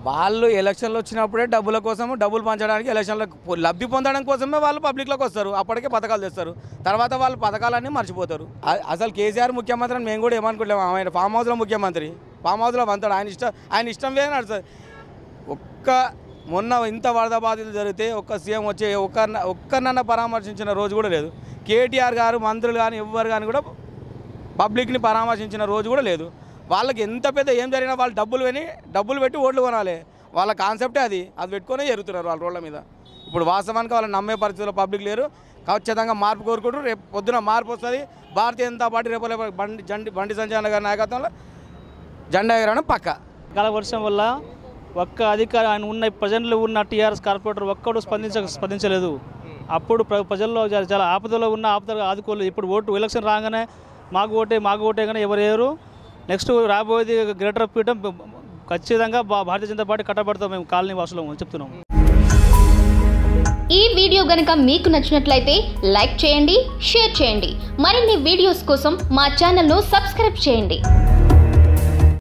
వాళ్ళు ఎలక్షన్లు వచ్చినప్పుడే డబ్బుల కోసం డబ్బులు పంచడానికి ఎలక్షన్లకు లబ్ధి పొందడం కోసమే వాళ్ళు పబ్లిక్లోకి వస్తారు అప్పటికే పథకాలు తెస్తారు తర్వాత వాళ్ళు పథకాలన్నీ మర్చిపోతారు అ- అసలు కేసీఆర్ ముఖ్యమంత్రి అని మేము కూడా ఏమనుకోలేము ఆయన ఫామ్ హౌస్లో ముఖ్యమంత్రి ఫామ్ హౌస్లో వంతాడు ఆయన ఇష్టం ఆయన ఇష్టం వేరే నడుస్తుంది ఒక్క మొన్న ఇంత వరద బాధితులు జరిగితే ఒక్క సీఎం వచ్చి ఒక్క ఒక్కరినన్నా పరామర్శించిన రోజు కూడా లేదు కేటీఆర్ గారు మంత్రులు కానీ ఎవ్వరు కానీ కూడా పబ్లిక్ని పరామర్శించిన రోజు కూడా లేదు వాళ్ళకి ఎంత పెద్ద ఏం జరిగినా వాళ్ళు డబ్బులు విని డబ్బులు పెట్టి ఓట్లు కొనాలి వాళ్ళ కాన్సెప్టే అది అది పెట్టుకునే జరుగుతున్నారు వాళ్ళ రోడ్ల మీద ఇప్పుడు వాస్తవానికి వాళ్ళని నమ్మే పరిస్థితుల్లో పబ్లిక్ లేరు ఖచ్చితంగా మార్పు కోరుకుంటూ రేపు పొద్దున మార్పు వస్తుంది భారతీయ జనతా పార్టీ రేపు రేపు బండి జండి బండి సంజయ్ గారి నాయకత్వంలో జెండా ఎగరడం పక్క కాల వర్షం వల్ల ఒక్క అధికారి ఆయన ఉన్న ప్రజల్లో ఉన్న టీఆర్ఎస్ కార్పొరేటర్ ఒక్కడు స్పందించ స్పందించలేదు అప్పుడు ప్ర- ప్రజల్లో చాలా చాలా ఆపదలో ఉన్న ఆపదలు ఆదుకోలేదు ఇప్పుడు ఓటు ఎలక్షన్ రాగానే మాకు ఓటే మాకు ఓటే కానీ ఎవరు లేరు నెక్స్ట్ రాబోయేది గ్రేటర్ పీఠం ఖచ్చితంగా భా- భారతీయ జనతా పార్టీ కట్టబడతాం మేము కాలనీ వాసులం చెప్తున్నాం ఈ వీడియో గనక మీకు నచ్చినట్లయితే లైక్ చేయండి షేర్ చేయండి మరిన్ని వీడియోస్ కోసం మా ఛానల్ను సబ్స్క్రైబ్ చేయండి